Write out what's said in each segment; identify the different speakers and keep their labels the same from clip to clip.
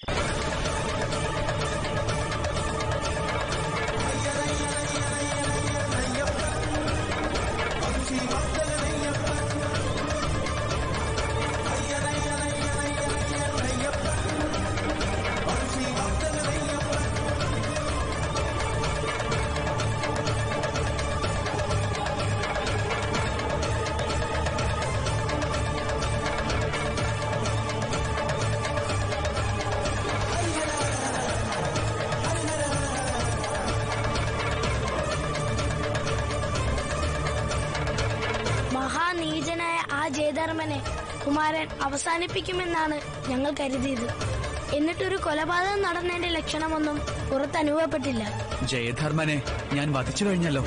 Speaker 1: മഹാനീചനായ ആ ജയധർമ്മനെ കുമാരൻ അവസാനിപ്പിക്കുമെന്നാണ് ഞങ്ങൾ കരുതിയത് എന്നിട്ടൊരു കൊലപാതകം നടന്നതിന്റെ ലക്ഷണമൊന്നും പുറത്ത് അനുഭവപ്പെട്ടില്ല
Speaker 2: ജയധർമ്മനെ ഞാൻ വധിച്ചു കഴിഞ്ഞല്ലോ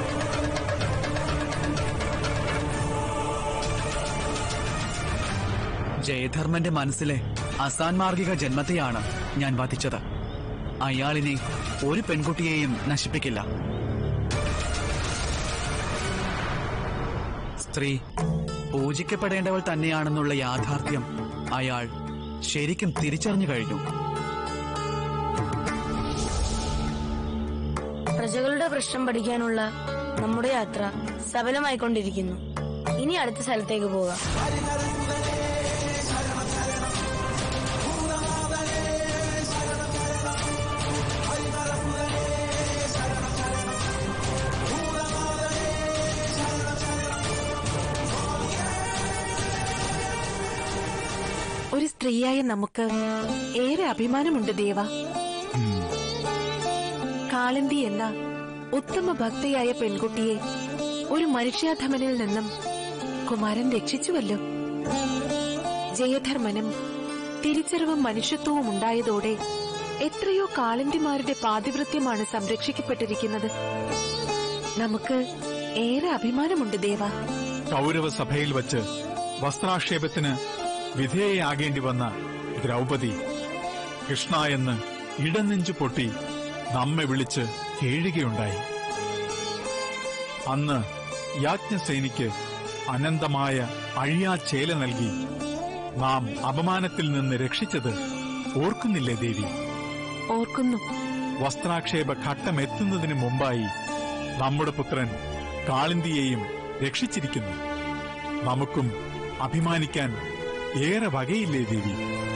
Speaker 2: ജയധർമ്മന്റെ മനസ്സിലെ അസാൻമാർഗിക ജന്മത്തെയാണ് ഞാൻ വധിച്ചത് അയാളിനെ ഒരു പെൺകുട്ടിയെയും നശിപ്പിക്കില്ല സ്ത്രീ പൂജിക്കപ്പെടേണ്ടവൾ തന്നെയാണെന്നുള്ള യാഥാർത്ഥ്യം അയാൾ ശരിക്കും തിരിച്ചറിഞ്ഞു കഴിഞ്ഞു
Speaker 1: പ്രജകളുടെ പ്രശ്നം പഠിക്കാനുള്ള നമ്മുടെ യാത്ര സഫലമായിക്കൊണ്ടിരിക്കുന്നു ഇനി അടുത്ത സ്ഥലത്തേക്ക് പോകാം
Speaker 3: ഒരു സ്ത്രീയായ നമുക്ക് ഏറെ അഭിമാനമുണ്ട് ദേവ കാളന്തി എന്ന ഉത്തമ ഭക്തയായ പെൺകുട്ടിയെ ഒരു മനുഷ്യാധമനിൽ നിന്നും കുമാരൻ രക്ഷിച്ചുവല്ലോ ജയധർമ്മനും തിരിച്ചറിവും മനുഷ്യത്വവും ഉണ്ടായതോടെ എത്രയോ കാളന്തിമാരുടെ പാതിവൃത്യമാണ് സംരക്ഷിക്കപ്പെട്ടിരിക്കുന്നത് നമുക്ക് ഏറെ അഭിമാനമുണ്ട് ദേവ
Speaker 4: കൗരവസഭയിൽ വച്ച് വസ്ത്രാക്ഷേപത്തിന് വിധേയയാകേണ്ടി വന്ന ദ്രൗപദി കൃഷ്ണ എന്ന് ഇടനെഞ്ചു പൊട്ടി നമ്മെ വിളിച്ച് കേഴുകയുണ്ടായി അന്ന് യാജ്ഞസേനിക്ക് അനന്തമായ അഴിയാ ചേല നൽകി നാം അപമാനത്തിൽ നിന്ന് രക്ഷിച്ചത് ഓർക്കുന്നില്ലേ ദേവി
Speaker 3: ഓർക്കുന്നു
Speaker 4: വസ്ത്രാക്ഷേപ ഘട്ടമെത്തുന്നതിന് മുമ്പായി നമ്മുടെ പുത്രൻ കാളിന്തിയെയും രക്ഷിച്ചിരിക്കുന്നു നമുക്കും അഭിമാനിക്കാൻ ഏറെ വകയില്ലേ ദേവി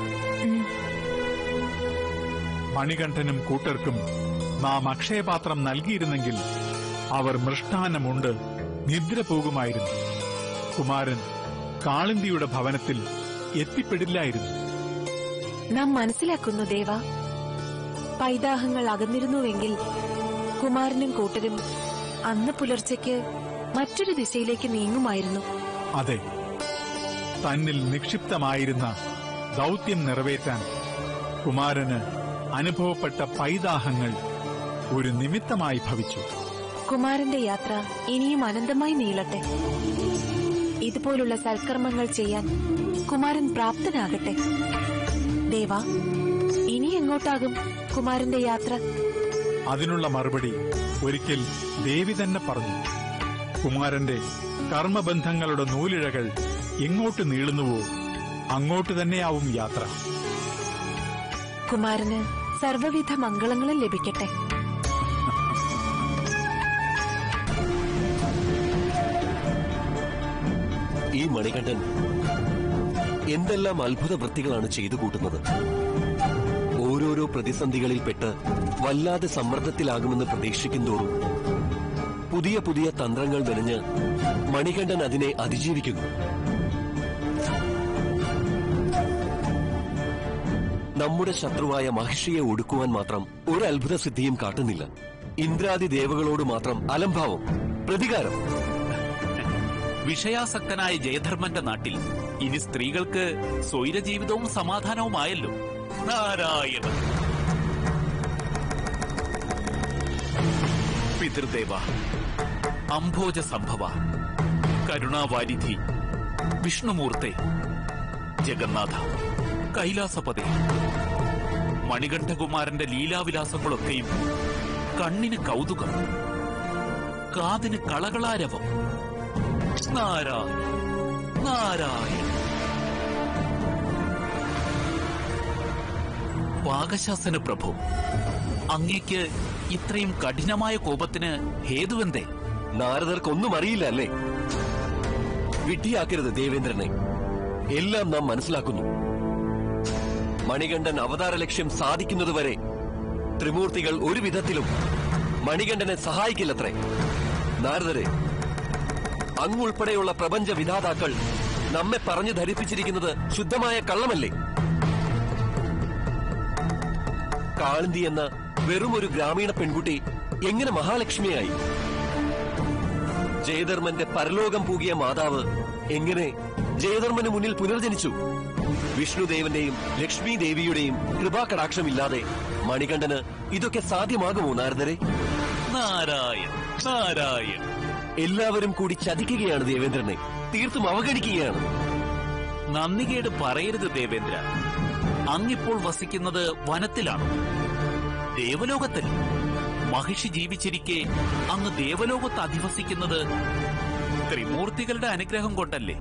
Speaker 4: മണികണ്ഠനും കൂട്ടർക്കും നാം അക്ഷയപാത്രം നൽകിയിരുന്നെങ്കിൽ അവർ മൃഷ്ടാനമുണ്ട് നിദ്ര പോകുമായിരുന്നു കുമാരൻ കാളിന്തിയുടെ ഭവനത്തിൽ എത്തിപ്പെടില്ലായിരുന്നു
Speaker 3: നാം മനസ്സിലാക്കുന്നു ദേവ പൈതാഹങ്ങൾ അകന്നിരുന്നുവെങ്കിൽ കുമാരനും കൂട്ടരും അന്ന് പുലർച്ചയ്ക്ക് മറ്റൊരു ദിശയിലേക്ക് നീങ്ങുമായിരുന്നു
Speaker 4: അതെ തന്നിൽ നിക്ഷിപ്തമായിരുന്ന ദൗത്യം നിറവേറ്റാൻ കുമാരന് അനുഭവപ്പെട്ട പൈതാഹങ്ങൾ ഒരു നിമിത്തമായി ഭവിച്ചു
Speaker 3: കുമാരന്റെ യാത്ര ഇനിയും അനന്തമായി നീളട്ടെ ഇതുപോലുള്ള സൽക്കർമ്മങ്ങൾ ചെയ്യാൻ കുമാരൻ പ്രാപ്തനാകട്ടെ ദേവ ഇനി എങ്ങോട്ടാകും കുമാരന്റെ യാത്ര
Speaker 4: അതിനുള്ള മറുപടി ഒരിക്കൽ ദേവി തന്നെ പറഞ്ഞു കുമാരന്റെ കർമ്മബന്ധങ്ങളുടെ നൂലിഴകൾ എങ്ങോട്ട് നീളുന്നുവോ അങ്ങോട്ട് തന്നെയാവും യാത്ര
Speaker 3: കുമാരന് സർവവിധ മംഗളങ്ങളും ലഭിക്കട്ടെ
Speaker 5: ഈ മണികണ്ഠൻ എന്തെല്ലാം അത്ഭുത വൃത്തികളാണ് ചെയ്തു കൂട്ടുന്നത് ഓരോരോ പ്രതിസന്ധികളിൽപ്പെട്ട് വല്ലാതെ സമ്മർദ്ദത്തിലാകുമെന്ന് പ്രതീക്ഷിക്കും തോറും പുതിയ പുതിയ തന്ത്രങ്ങൾ മെനഞ്ഞ് മണികണ്ഠൻ അതിനെ അതിജീവിക്കുന്നു നമ്മുടെ ശത്രുവായ മഹിഷിയെ ഒടുക്കുവാൻ മാത്രം ഒരു അത്ഭുത സിദ്ധിയും കാട്ടുന്നില്ല ഇന്ദ്രാദി ദേവകളോട് മാത്രം അലംഭാവം പ്രതികാരം
Speaker 6: വിഷയാസക്തനായ ജയധർമ്മന്റെ നാട്ടിൽ ഇനി സ്ത്രീകൾക്ക് സ്വൈരജീവിതവും സമാധാനവുമായല്ലോ നാരായണ പിതൃദേവ അംഭോജ സംഭവ കരുണാവാരിധി വിഷ്ണുമൂർത്തെ ജഗന്നാഥ കൈലാസപതി മണികണ്ഠകുമാരന്റെ ലീലാവിലാസങ്ങളൊക്കെയും കണ്ണിന് കൗതുകം കാതിന് കളകളാരവം നാരായണ നാരായണ പാകശാസന പ്രഭു അങ്ങേക്ക് ഇത്രയും കഠിനമായ കോപത്തിന് ഹേതുവെന്തേ
Speaker 5: നാരദർക്കൊന്നും അറിയില്ല അല്ലേ വിഡ്ഢിയാക്കരുത് ദേവേന്ദ്രനെ എല്ലാം നാം മനസ്സിലാക്കുന്നു മണികണ്ഠൻ അവതാര ലക്ഷ്യം സാധിക്കുന്നതുവരെ ത്രിമൂർത്തികൾ ഒരു വിധത്തിലും മണികണ്ഠനെ സഹായിക്കില്ലത്രേ നാരദരെ അങ്ങുൾപ്പെടെയുള്ള പ്രപഞ്ച വിധാതാക്കൾ നമ്മെ പറഞ്ഞു ധരിപ്പിച്ചിരിക്കുന്നത് ശുദ്ധമായ കള്ളമല്ലേ കാളിന്തി എന്ന വെറും ഒരു ഗ്രാമീണ പെൺകുട്ടി എങ്ങനെ മഹാലക്ഷ്മിയായി ജയധർമ്മന്റെ പരലോകം പൂകിയ മാതാവ് എങ്ങനെ ജയധർമ്മന് മുന്നിൽ പുനർജനിച്ചു വിഷ്ണുദേവന്റെയും ലക്ഷ്മി ദേവിയുടെയും കൃപാകടാക്ഷമില്ലാതെ മണികണ്ഠന് ഇതൊക്കെ സാധ്യമാകുമോ നാരദരെ
Speaker 6: നാരായൺ നാരായൺ
Speaker 5: എല്ലാവരും കൂടി ചതിക്കുകയാണ് ദേവേന്ദ്രനെ തീർത്തും അവഗണിക്കുകയാണ്
Speaker 6: നന്ദികേട് പറയരുത് ദേവേന്ദ്ര അങ്ങിപ്പോൾ വസിക്കുന്നത് വനത്തിലാണ് ദേവലോകത്തിൽ മഹിഷി ജീവിച്ചിരിക്കെ അങ്ങ് ദേവലോകത്ത് അധിവസിക്കുന്നത് ത്രിമൂർത്തികളുടെ അനുഗ്രഹം കൊണ്ടല്ലേ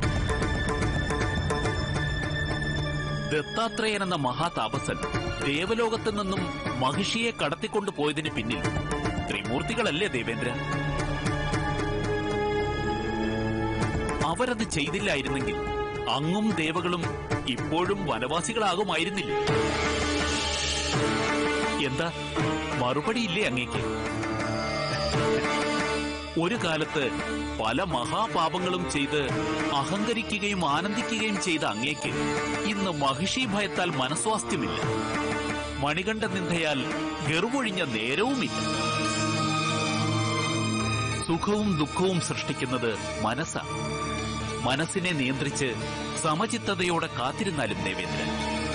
Speaker 6: ദത്താത്രേയൻ എന്ന മഹാതാപസൻ ദേവലോകത്ത് നിന്നും മഹിഷിയെ കടത്തിക്കൊണ്ടു പോയതിന് പിന്നിൽ ത്രിമൂർത്തികളല്ലേ ദേവേന്ദ്ര അവരത് ചെയ്തില്ലായിരുന്നെങ്കിൽ അങ്ങും ദേവകളും ഇപ്പോഴും വനവാസികളാകുമായിരുന്നില്ല എന്താ മറുപടിയില്ലേ അങ്ങേക്ക് ഒരു കാലത്ത് പല മഹാപാപങ്ങളും ചെയ്ത് അഹങ്കരിക്കുകയും ആനന്ദിക്കുകയും ചെയ്ത അങ്ങേക്ക് ഇന്ന് മഹിഷി ഭയത്താൽ മനസ്വാസ്ഥ്യമില്ല മണികണ്ഠ നിന്ദയാൽ ഗർവൊഴിഞ്ഞ നേരവുമില്ല സുഖവും ദുഃഖവും സൃഷ്ടിക്കുന്നത് മനസ്സാണ് മനസ്സിനെ നിയന്ത്രിച്ച് സമചിത്തതയോടെ കാത്തിരുന്നാലും ദേവേന്ദ്രൻ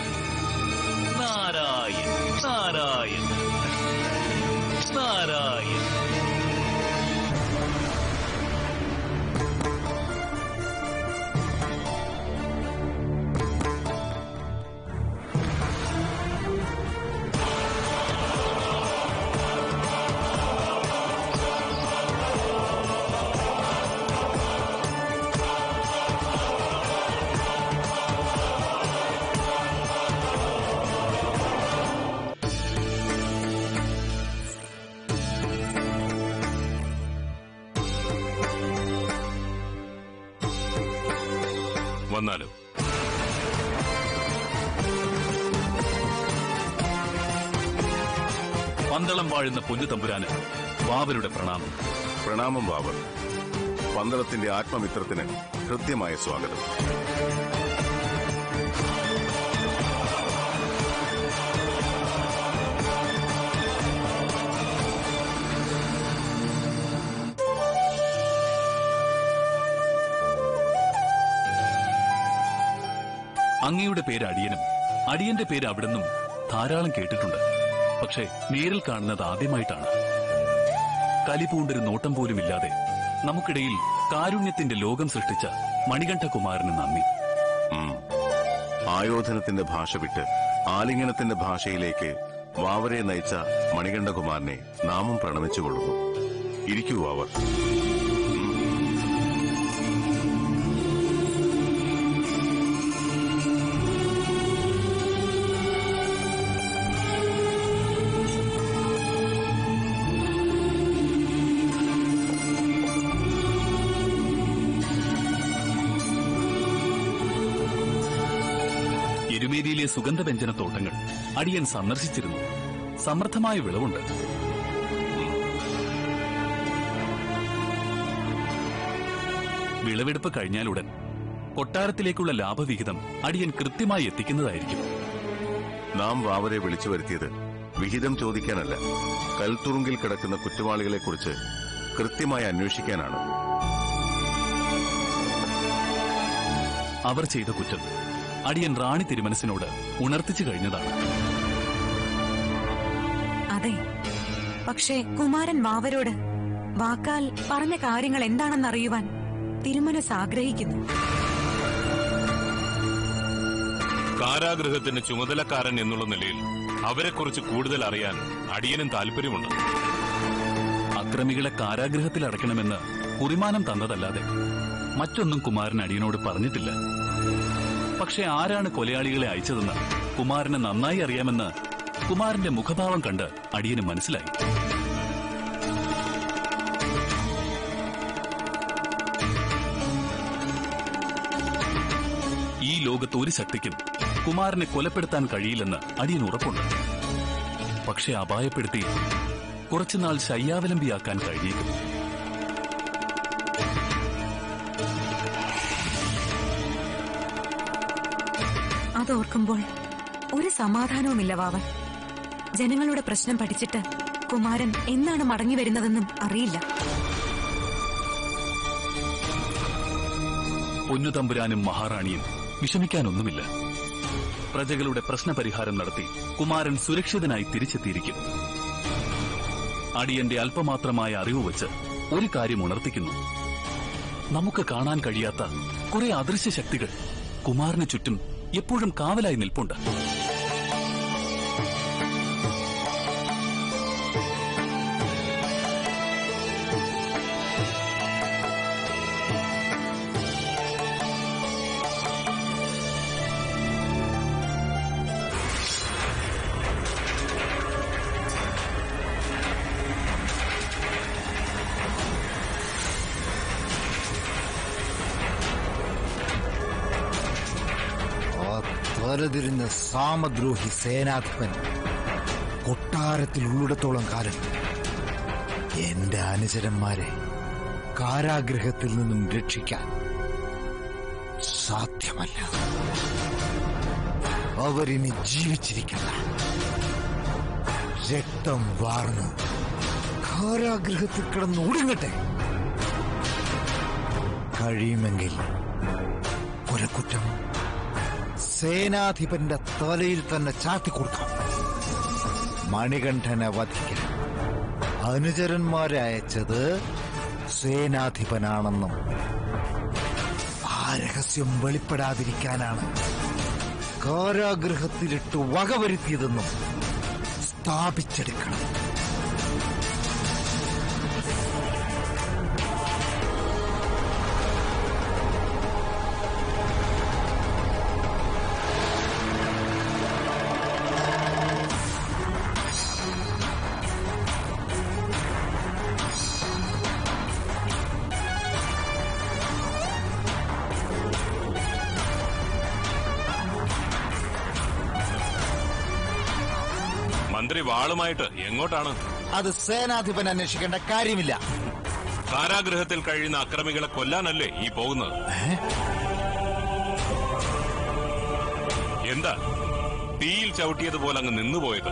Speaker 6: നാരായൺ നാരായൺ നാരായൺ
Speaker 7: വന്നാലും
Speaker 6: പന്തളം വാഴുന്ന പൊന്നു തമ്പുരാന് വാവരുടെ പ്രണാമം
Speaker 7: പ്രണാമം ബാബർ പന്തളത്തിന്റെ ആത്മമിത്രത്തിന് ഹൃദ്യമായ സ്വാഗതം
Speaker 6: അങ്ങയുടെ പേര് അടിയനും അടിയന്റെ പേര് അവിടുന്നും ധാരാളം കേട്ടിട്ടുണ്ട് പക്ഷേ നേരിൽ കാണുന്നത് ആദ്യമായിട്ടാണ് കലിപൂണ്ടൊരു നോട്ടം പോലും ഇല്ലാതെ നമുക്കിടയിൽ കാരുണ്യത്തിന്റെ ലോകം സൃഷ്ടിച്ച മണികണ്ഠകുമാരന് നന്ദി
Speaker 7: ഉം. ആയോധനത്തിന്റെ ഭാഷ വിട്ട് ആലിംഗനത്തിന്റെ ഭാഷയിലേക്ക് വാവരെ നയിച്ച മണികണ്ഠകുമാരനെ നാമം പ്രണമിച്ചുകൊള്ളുന്നു ഇരിക്കൂ വാവർ
Speaker 6: എരുമേലിയിലെ സുഗന്ധവ്യഞ്ജന തോട്ടങ്ങൾ അടിയൻ സന്ദർശിച്ചിരുന്നു സമൃദ്ധമായ വിളവുണ്ട് വിളവെടുപ്പ് കഴിഞ്ഞാലുടൻ കൊട്ടാരത്തിലേക്കുള്ള ലാഭവിഹിതം അടിയൻ കൃത്യമായി എത്തിക്കുന്നതായിരിക്കും
Speaker 7: നാം വാവരെ വിളിച്ചു വരുത്തിയത് വിഹിതം ചോദിക്കാനല്ല കൽത്തുറുങ്കിൽ കിടക്കുന്ന കുറ്റവാളികളെക്കുറിച്ച് കൃത്യമായി അന്വേഷിക്കാനാണ്
Speaker 6: അവർ ചെയ്ത കുറ്റം അടിയൻ റാണി തിരുമനസിനോട് ഉണർത്തിച്ചു കഴിഞ്ഞതാണ്
Speaker 8: അതെ പക്ഷേ കുമാരൻ വാവരോട് വാക്കാൽ പറഞ്ഞ കാര്യങ്ങൾ എന്താണെന്നറിയുവാൻ തിരുമനസ് ആഗ്രഹിക്കുന്നു
Speaker 9: കാരാഗൃഹത്തിന് ചുമതലക്കാരൻ എന്നുള്ള നിലയിൽ അവരെക്കുറിച്ച് കൂടുതൽ അറിയാൻ അടിയനും താല്പര്യമുണ്ട്
Speaker 6: അക്രമികളെ കാരാഗൃഹത്തിൽ അടയ്ക്കണമെന്ന് കുറിമാനം തന്നതല്ലാതെ മറ്റൊന്നും കുമാരൻ അടിയനോട് പറഞ്ഞിട്ടില്ല പക്ഷെ ആരാണ് കൊലയാളികളെ അയച്ചതെന്ന് കുമാരന് നന്നായി അറിയാമെന്ന് കുമാരന്റെ മുഖഭാവം കണ്ട് അടിയന് മനസ്സിലായി ഈ ലോകത്ത് ഒരു ശക്തിക്കും കുമാരനെ കൊലപ്പെടുത്താൻ കഴിയില്ലെന്ന് അടിയൻ ഉറപ്പുണ്ട് പക്ഷെ അപായപ്പെടുത്തി കുറച്ചുനാൾ ശയ്യാവലംബിയാക്കാൻ കഴിയേക്കും
Speaker 8: അതോർക്കുമ്പോൾ ഒരു സമാധാനവുമില്ല വാവൻ ജനങ്ങളുടെ പ്രശ്നം പഠിച്ചിട്ട് കുമാരൻ എന്നാണ് മടങ്ങി വരുന്നതെന്നും അറിയില്ല
Speaker 6: പൊന്നുതമ്പുരാനും മഹാറാണിയും വിഷമിക്കാനൊന്നുമില്ല പ്രജകളുടെ പ്രശ്നപരിഹാരം നടത്തി കുമാരൻ സുരക്ഷിതനായി തിരിച്ചെത്തിയിരിക്കും അടിയന്റെ അല്പമാത്രമായ അറിവ് വെച്ച് ഒരു കാര്യം ഉണർത്തിക്കുന്നു നമുക്ക് കാണാൻ കഴിയാത്ത കുറെ അദൃശ്യ ശക്തികൾ കുമാരന് ചുറ്റും എപ്പോഴും കാവലായി നിൽപ്പുണ്ട്
Speaker 10: ആ തലതിരിഞ്ഞ സാമദ്രോഹി സേനാധിപൻ കൊട്ടാരത്തിൽ ഉള്ളിടത്തോളം കാലം എന്റെ അനുചരന്മാരെ കാരാഗ്രഹത്തിൽ നിന്നും രക്ഷിക്കാൻ സാധ്യമല്ല അവരിനി ജീവിച്ചിരിക്കല്ല രക്തം വാർന്ന് കാരാഗ്രഹത്തിൽ കിടന്ന് ഒടുങ്ങട്ടെ കഴിയുമെങ്കിൽ കൊലക്കുറ്റം സേനാധിപന്റെ തലയിൽ തന്നെ ചാത്തിക്കൊടുക്കാം മണികണ്ഠനെ വധിക്കാൻ അനുചരന്മാരെ അയച്ചത് സേനാധിപനാണെന്നും ആ രഹസ്യം വെളിപ്പെടാതിരിക്കാനാണ് കാരാഗൃഹത്തിലിട്ട് വകവരുത്തിയതെന്നും സ്ഥാപിച്ചെടുക്കണം
Speaker 9: മന്ത്രി വാളുമായിട്ട് എങ്ങോട്ടാണ്
Speaker 10: അത് സേനാധിപൻ അന്വേഷിക്കേണ്ട കാര്യമില്ല
Speaker 9: കാരാഗൃഹത്തിൽ കഴിയുന്ന അക്രമികളെ കൊല്ലാനല്ലേ ഈ പോകുന്നത് എന്താ തീയിൽ ചവിട്ടിയതുപോലെ അങ്ങ് നിന്നുപോയത്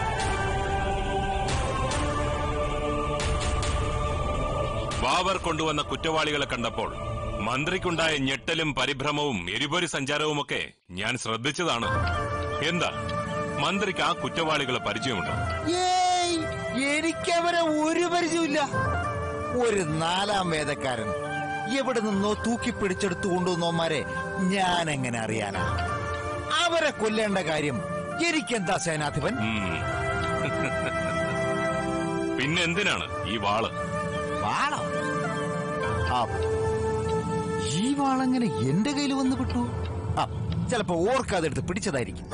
Speaker 9: ബാബർ കൊണ്ടുവന്ന കുറ്റവാളികളെ കണ്ടപ്പോൾ മന്ത്രിക്കുണ്ടായ ഞെട്ടലും പരിഭ്രമവും എരിപൊരി സഞ്ചാരവുമൊക്കെ ഞാൻ ശ്രദ്ധിച്ചതാണ് എന്താ മന്ത്രിക്ക് ആ കുറ്റവാളികളെ പരിചയമുണ്ടോ
Speaker 10: ഏയ് എനിക്കവരെ ഒരു പരിചയമില്ല ഒരു നാലാം വേദക്കാരൻ എവിടെ നിന്നോ തൂക്കി പിടിച്ചെടുത്തു കൊണ്ടുവന്നോമാരെ ഞാൻ എങ്ങനെ അറിയാനാ അവരെ കൊല്ലേണ്ട കാര്യം എനിക്കെന്താ സേനാധിപൻ
Speaker 9: പിന്നെ എന്തിനാണ് ഈ വാള്
Speaker 10: വാളോ ആ, ഈ വാളെങ്ങനെ എന്റെ കയ്യിൽ വന്ന് വിട്ടു ആ ചിലപ്പോ ഓർക്കാതെ എടുത്ത് പിടിച്ചതായിരിക്കും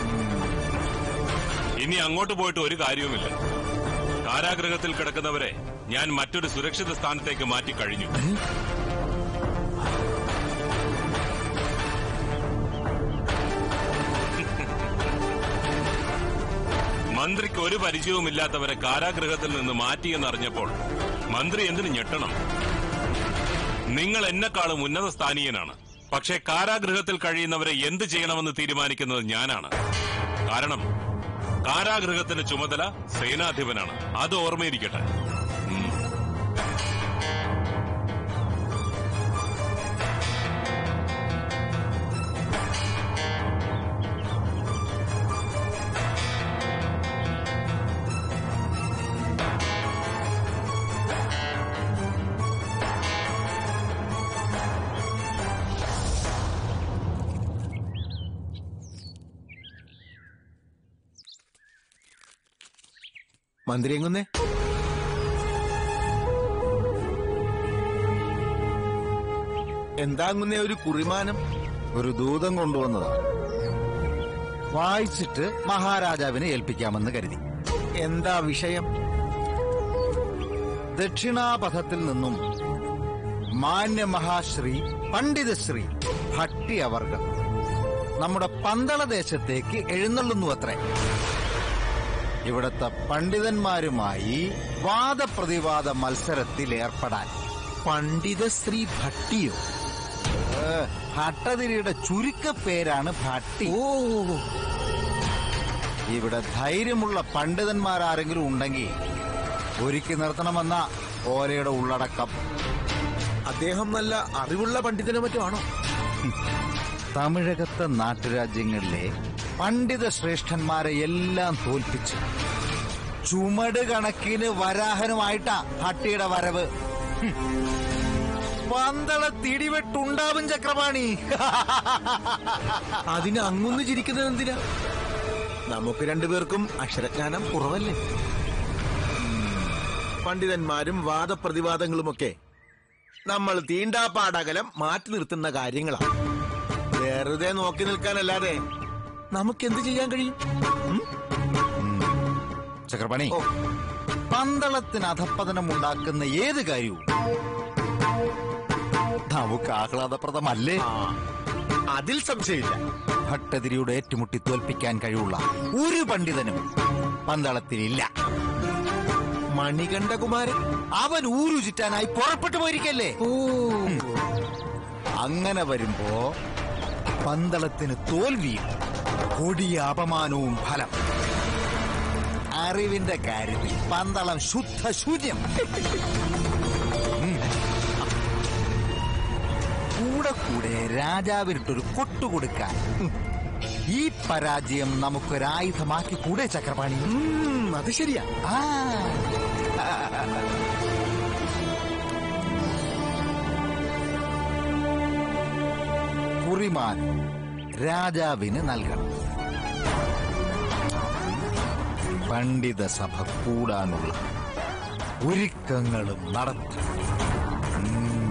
Speaker 9: ഇനി അങ്ങോട്ട് പോയിട്ട് ഒരു കാര്യവുമില്ല കാരാഗൃഹത്തിൽ കിടക്കുന്നവരെ ഞാൻ മറ്റൊരു സുരക്ഷിത സ്ഥാനത്തേക്ക് മാറ്റി കഴിഞ്ഞു മന്ത്രിക്ക് ഒരു പരിചയവുമില്ലാത്തവരെ കാരാഗൃഹത്തിൽ നിന്ന് മാറ്റിയെന്നറിഞ്ഞപ്പോൾ മന്ത്രി എന്തിനു ഞെട്ടണം നിങ്ങൾ എന്നെക്കാളും ഉന്നത സ്ഥാനീയനാണ് പക്ഷേ കാരാഗൃഹത്തിൽ കഴിയുന്നവരെ എന്ത് ചെയ്യണമെന്ന് തീരുമാനിക്കുന്നത് ഞാനാണ് കാരണം കാരാഗൃഹത്തിന്റെ ചുമതല സേനാധിപനാണ് അത് ഓർമ്മയിരിക്കട്ടെ ഉം.
Speaker 10: മന്ത്രി എങ്ങുന്നേ എന്താങ്ങുന്നേ ഒരു കുറിമാനം ഒരു ദൂതം കൊണ്ടുവന്നതാ വായിച്ചിട്ട് മഹാരാജാവിനെ ഏൽപ്പിക്കാമെന്ന് കരുതി എന്താ വിഷയം ദക്ഷിണാപഥത്തിൽ നിന്നും മാന്യ മഹാശ്രീ പണ്ഡിതശ്രീ ഭട്ടി അവർഗം നമ്മുടെ പന്തള ദേശത്തേക്ക് എഴുന്നള്ളുന്നു അത്രേ ഇവിടത്തെ പണ്ഡിതന്മാരുമായി വാദപ്രതിവാദ മത്സരത്തിൽ ഏർപ്പെടാൻ പണ്ഡിതശ്രീ ഭട്ടിയോ ഏ, ഭട്ടതിരിയുടെ ചുരുക്കപ്പേരാണ് ഭട്ടി ഓ ഇവിടെ ധൈര്യമുള്ള പണ്ഡിതന്മാരാരെങ്കിലും ഉണ്ടെങ്കിൽ ഒരുക്കി നിർത്തണമെന്ന ഓലയുടെ ഉള്ളടക്കം
Speaker 11: അദ്ദേഹം നല്ല അറിവുള്ള പണ്ഡിതനോ മറ്റോ ആണോ
Speaker 10: തമിഴകത്തെ നാട്ടുരാജ്യങ്ങളിലെ പണ്ഡിത ശ്രേഷ്ഠന്മാരെ എല്ലാം തോൽപ്പിച്ച് ചുമട് കണക്കിന് വരാഹനുമായിട്ടാ ഹട്ടിയുടെ വരവ് ഹും. പന്തള തിടിവെട്ടുണ്ടാവും ചക്രപാണി
Speaker 11: അതിന് അങ്ങൊന്ന് ചിരിക്കുന്നത് എന്തിനാ നമുക്ക് രണ്ടുപേർക്കും അക്ഷരജ്ഞാനം കുറവല്ലേ ഉം. പണ്ഡിതന്മാരും വാദപ്രതിവാദങ്ങളുമൊക്കെ നമ്മൾ തീണ്ടാപ്പാടകലം മാറ്റി നിർത്തുന്ന കാര്യങ്ങളാണ് വെറുതെ നോക്കി നിൽക്കാനല്ലാതെ നമുക്ക് എന്ത് ചെയ്യാൻ കഴിയും ഉം?
Speaker 10: ചക്രപാണി പന്തളത്തിന് അധപ്പതനം ഉണ്ടാക്കുന്ന ഏത് കാര്യവും നമുക്ക് ആഹ്ലാദപ്രദമല്ലേ
Speaker 11: അതിൽ സംശയമില്ല
Speaker 10: ഭട്ടതിരിയുടെ ഏറ്റുമുട്ടി തോൽപ്പിക്കാൻ കഴിവുള്ള ഒരു പണ്ഡിതനും പന്തളത്തിലില്ല
Speaker 11: മണികണ്ഠകുമാരൻ
Speaker 10: അവൻ ഊരു ചുറ്റാനായി പുറപ്പെട്ടു പോയിരിക്കല്ലേ ഉം. അങ്ങനെ വരുമ്പോ പന്തളത്തിന് തോൽവിയും കൊടിയ അപമാനവും ഫലം അറിവിന്റെ കാര്യത്തിൽ പന്തളം ശുദ്ധ ശൂന്യം ഉം. കൂടെ കൂടെ രാജാവിനിട്ടൊരു കൊട്ടു കൊടുക്കാൻ ഉം. ഈ പരാജയം നമുക്കൊരായുധമാക്കി കൂടെ ചക്രപാണി
Speaker 11: അത് ശരിയാ
Speaker 10: ആ കുറിമാൻ രാജാവിന് നൽകണം പണ്ഡിത സഭ കൂടാനുള്ള ഒരുക്കങ്ങളും നടത്തണം ഉം.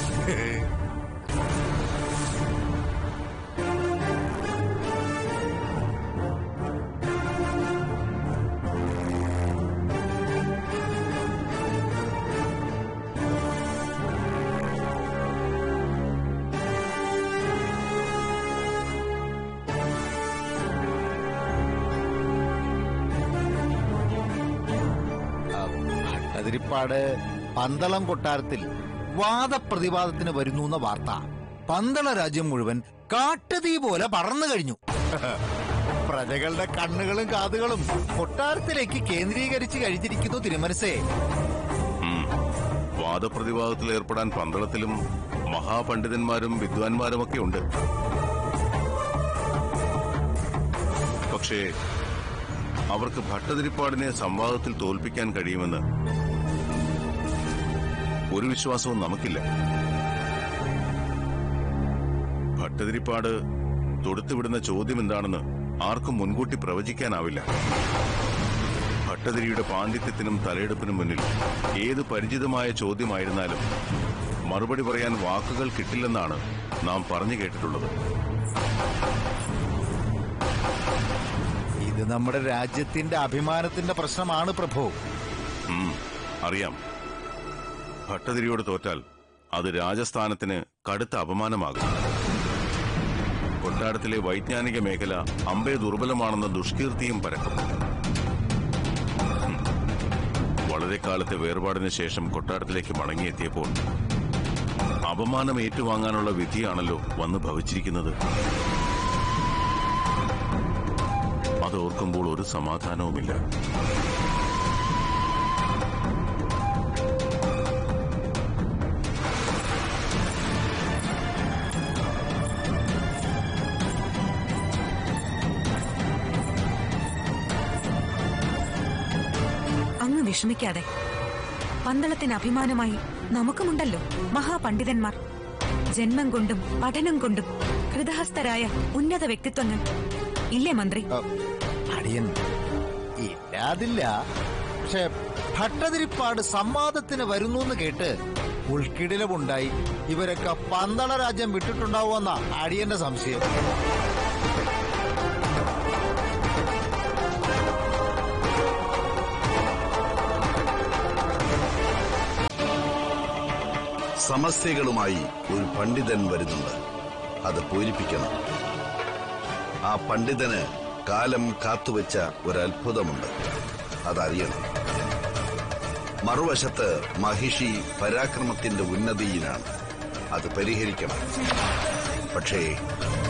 Speaker 10: ഭട്ടതിരിപ്പാട് പന്തളം കൊട്ടാരത്തിൽ വാദപ്രതിവാദത്തിന് വരുന്നു എന്ന വാർത്ത പന്തള രാജ്യം മുഴുവൻ കാട്ടുതീ പോലെ പറന്നു കഴിഞ്ഞു പ്രജകളുടെ കണ്ണുകളും കാതുകളും കൊട്ടാരത്തിലേക്ക് കേന്ദ്രീകരിച്ച് കഴിഞ്ഞിരിക്കുന്നു തിരുമനസേ
Speaker 7: ഉം. വാദപ്രതിവാദത്തിൽ ഏർപ്പെടാൻ പന്തളത്തിലും മഹാപണ്ഡിതന്മാരും വിദ്വാൻമാരുമൊക്കെ ഉണ്ട് പക്ഷേ അവർക്ക് ഭട്ടതിരിപ്പാടിനെ സംവാദത്തിൽ തോൽപ്പിക്കാൻ കഴിയുമെന്ന് ഒരു വിശ്വാസവും നമുക്കില്ല ഭട്ടതിരിപ്പാട് തൊടുത്തുവിടുന്ന ചോദ്യം എന്താണെന്ന് ആർക്കും മുൻകൂട്ടി പ്രവചിക്കാനാവില്ല ഭട്ടതിരിയുടെ പാണ്ഡിത്യത്തിനും തലയെടുപ്പിനും മുന്നിൽ ഏത് പരിചിതമായ ചോദ്യമായിരുന്നാലും മറുപടി പറയാൻ വാക്കുകൾ കിട്ടില്ലെന്നാണ് നാം പറഞ്ഞു കേട്ടിട്ടുള്ളത്
Speaker 10: ഇത് നമ്മുടെ രാജ്യത്തിന്റെ അഭിമാനത്തിന്റെ പ്രശ്നമാണ് പ്രഭു
Speaker 7: ഉം, അറിയാം ഭട്ടതിരിയോട് തോറ്റാൽ അത് രാജസ്ഥാനത്തിന് കടുത്ത അപമാനമാകും കൊട്ടാരത്തിലെ വൈജ്ഞാനിക മേഖല അമ്പേ ദുർബലമാണെന്ന ദുഷ്കീർത്തിയും പരക്കും ഉം. വളരെ കാലത്തെ വേർപാടിന് ശേഷം കൊട്ടാരത്തിലേക്ക് മടങ്ങിയെത്തിയപ്പോൾ അപമാനം ഏറ്റുവാങ്ങാനുള്ള വിധിയാണല്ലോ വന്ന് ഭവിച്ചിരിക്കുന്നത് അതോർക്കുമ്പോൾ ഒരു സമാധാനവുമില്ല
Speaker 8: അങ്ങ് വിഷമിക്കാതെ പന്തളത്തിന് അഭിമാനമായി നമുക്കുമുണ്ടല്ലോ മഹാപണ്ഡിതന്മാർ ജന്മം കൊണ്ടും പഠനം കൊണ്ടും ഹൃദഹസ്ഥരായ ഉന്നത വ്യക്തിത്വങ്ങൾ ഇല്ലേ മന്ത്രി
Speaker 10: അടിയൻ ഇല്ലാതില്ല പക്ഷെ ഭട്ടതിരിപ്പാട് സംവാദത്തിന് വരുന്നു എന്ന് കേട്ട് ഉൾക്കിടിലമുണ്ടായി ഇവരൊക്കെ പന്തള രാജ്യം വിട്ടിട്ടുണ്ടാവുമെന്ന അടിയന്റെ സംശയം
Speaker 12: സമസ്യകളുമായി ഒരു പണ്ഡിതൻ വരുന്നുണ്ട് അത് പൂരിപ്പിക്കണം ആ പണ്ഡിതന് കാലം കാത്തുവെച്ച ഒരു അത്ഭുതമുണ്ട് അതറിയണം മറുവശത്ത് മഹിഷി പരാക്രമത്തിന്റെ ഉന്നതിയിലാണ് അത് പരിഹരിക്കണം പക്ഷേ